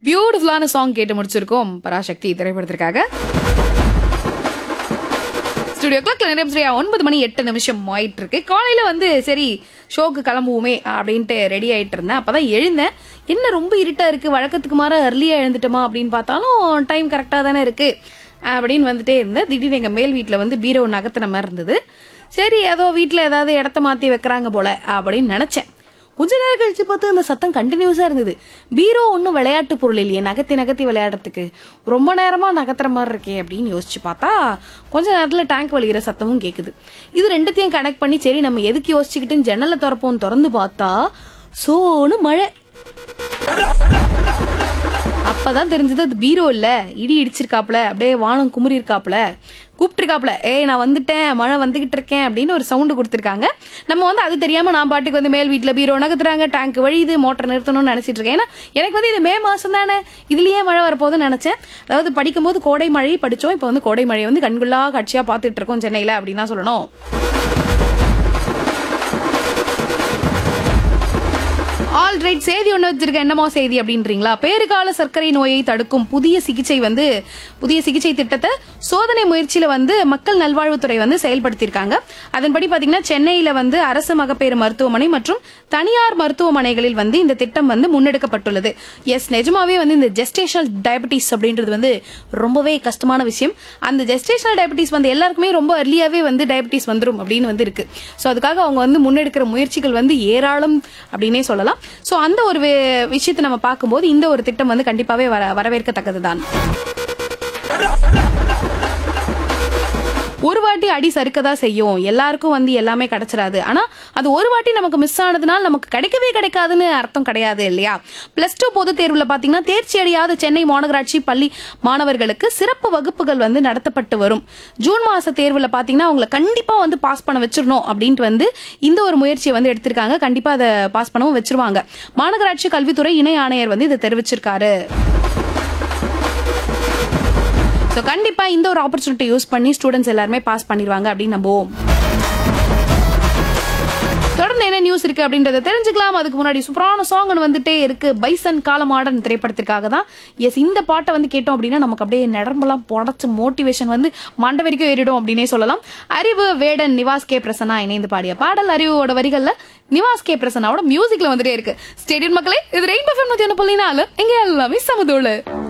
பியூட்டிஃபுல்லான சாங் கேட்டு முடிச்சிருக்கோம் பராசக்தி திரைப்படத்திற்காக ஸ்டுடியோ கிளாக்ல நேரம் சரியா ஒன்பது மணி எட்டு நிமிஷம் ஆயிட்டு இருக்கு காலையில வந்து சரி ஷோக்கு கிளம்புவோமே அப்படின்ட்டு ரெடி ஆயிட்டு இருந்தேன் அப்பதான் எழுந்தேன் என்ன ரொம்ப இருட்டா இருக்கு வழக்கத்துக்கு மாற அர்லியா எழுந்துட்டோமா அப்படின்னு பார்த்தாலும் டைம் கரெக்டா தானே இருக்கு அப்படின்னு வந்துட்டே இருந்தேன் திடீர்னு எங்க மேல் வீட்டுல வந்து பீரோ நகர்த்தின மாதிரி இருந்தது சரி ஏதோ வீட்டுல ஏதாவது இடத்த மாத்தி வைக்கிறாங்க போல அப்படின்னு நினைச்சேன் கொஞ்ச நேரம் கழிச்சு பார்த்து அந்த சத்தம் கண்டினியூஸா இருந்தது பீரோ ஒன்றும் விளையாட்டு பொருள் இல்லையே நகர்த்தி நகர்த்தி விளையாடுறதுக்கு ரொம்ப நேரமா நகர்த்துற மாதிரி இருக்கே அப்படின்னு யோசிச்சு பார்த்தா கொஞ்ச நேரத்துல டேங்க் வலிக்கிற சத்தமும் கேக்குது இது ரெண்டுத்தையும் கனெக்ட் பண்ணி சரி நம்ம எதுக்கு யோசிச்சுக்கிட்டு ஜன்னலை திறப்போம் திறந்து பார்த்தா சோனு மழை அப்பதான் தெரிஞ்சது அது பீரோ இல்ல இடி இடிச்சிருக்காப்ல அப்படியே வானம் குமுறி இருக்காப்ல கூப்பிட்டுருக்காப்ல ஏய் நான் வந்துட்டேன் மழை வந்துகிட்டு இருக்கேன் அப்படின்னு ஒரு சவுண்டு கொடுத்துருக்காங்க நம்ம வந்து அது தெரியாம நான் பாட்டுக்கு வந்து மேல் வீட்டுல பீரோ நகர்த்துறாங்க டேங்க் வழியுது மோட்டர் நிறுத்தணும்னு நினைச்சிட்டு இருக்கேன் ஏன்னா எனக்கு வந்து இது மே மாசம் தானே இதுலயே மழை வரப்போகுதுன்னு நினைச்சேன் அதாவது படிக்கும்போது கோடை மழை படிச்சோம் இப்போ வந்து கோடை மழையை வந்து கண்குள்ளா காட்சியா பார்த்துட்டு இருக்கோம் சென்னையில அப்படின்னு தான் சொல்லணும் ஆல் ரைட் செய்தி ஒன்று வச்சிருக்க என்னமோ செய்தி அப்படின்றீங்களா பேறுகால சர்க்கரை நோயை தடுக்கும் புதிய சிகிச்சை வந்து புதிய சிகிச்சை திட்டத்தை சோதனை முயற்சியில வந்து மக்கள் நல்வாழ்வுத்துறை வந்து செயல்படுத்தியிருக்காங்க அதன்படி பாத்தீங்கன்னா சென்னையில வந்து அரசு மகப்பேறு மருத்துவமனை மற்றும் தனியார் மருத்துவமனைகளில் வந்து இந்த திட்டம் வந்து முன்னெடுக்கப்பட்டுள்ளது எஸ் நிஜமாவே வந்து இந்த ஜெஸ்டேஷனல் டயபிட்டிஸ் அப்படின்றது வந்து ரொம்பவே கஷ்டமான விஷயம் அந்த ஜெஸ்டேஷனல் டயபிட்டிஸ் வந்து எல்லாருக்குமே ரொம்ப அர்லியாவே வந்து டயபிட்டிஸ் வந்துரும் அப்படின்னு வந்து இருக்கு ஸோ அதுக்காக அவங்க வந்து முன்னெடுக்கிற முயற்சிகள் வந்து ஏராளம் அப்படின்னே சொல்லலாம் ஸோ அந்த ஒரு வி- விஷயத்தை நம்ம பார்க்கும்போது இந்த ஒரு திட்டம் வந்து கண்டிப்பாவே வர வரவேற்கத்தக்கது தான் ஒரு வாட்டி அடி சறுக்கதா செய்யும் எல்லாருக்கும் வந்து எல்லாமே கிடைச்சிடாது ஆனா அது ஒரு வாட்டி நமக்கு மிஸ் ஆனதுனால நமக்கு கிடைக்கவே கிடைக்காதுன்னு அர்த்தம் கிடையாது இல்லையா பிளஸ் டூ பொதுத் தேர்வுல பாத்தீங்கன்னா தேர்ச்சி அடையாத சென்னை மாநகராட்சி பள்ளி மாணவர்களுக்கு சிறப்பு வகுப்புகள் வந்து நடத்தப்பட்டு வரும் ஜூன் மாச தேர்வுல பாத்தீங்கன்னா அவங்கள கண்டிப்பா வந்து பாஸ் பண்ண வச்சிடணும் அப்படின்ட்டு வந்து இந்த ஒரு முயற்சியை வந்து எடுத்திருக்காங்க கண்டிப்பா அதை பாஸ் பண்ணவும் வச்சிருவாங்க மாநகராட்சி கல்வித்துறை இணை ஆணையர் வந்து இதை தெரிவிச்சிருக்காரு ஸோ கண்டிப்பா இந்த ஒரு ஆப்பர்ச்சுனிட்டி யூஸ் பண்ணி ஸ்டூடெண்ட்ஸ் எல்லாருமே பாஸ் பண்ணிடுவாங்க அப்படின்னு நம்புவோம் தொடர்ந்து என்ன நியூஸ் இருக்கு அப்படின்றத தெரிஞ்சுக்கலாம் அதுக்கு முன்னாடி சூப்பரான சாங் வந்துட்டே இருக்கு பைசன் காலமாடன் திரைப்படத்திற்காக தான் எஸ் இந்த பாட்டை வந்து கேட்டோம் அப்படின்னா நமக்கு அப்படியே நடம்பெல்லாம் புடச்சு மோட்டிவேஷன் வந்து மண்டை வரைக்கும் ஏறிடும் அப்படின்னே சொல்லலாம் அறிவு வேடன் நிவாஸ் கே பிரசன்னா இணைந்து பாடிய பாடல் அறிவோட வரிகள்ல நிவாஸ் கே பிரசன்னாவோட மியூசிக்ல வந்துட்டே இருக்கு ஸ்டேடியம் மக்களே இது ரெயின் பஃபம் நூத்தி ஒன்று புள்ளி நாலு இங்க எல்லாமே சமதோடு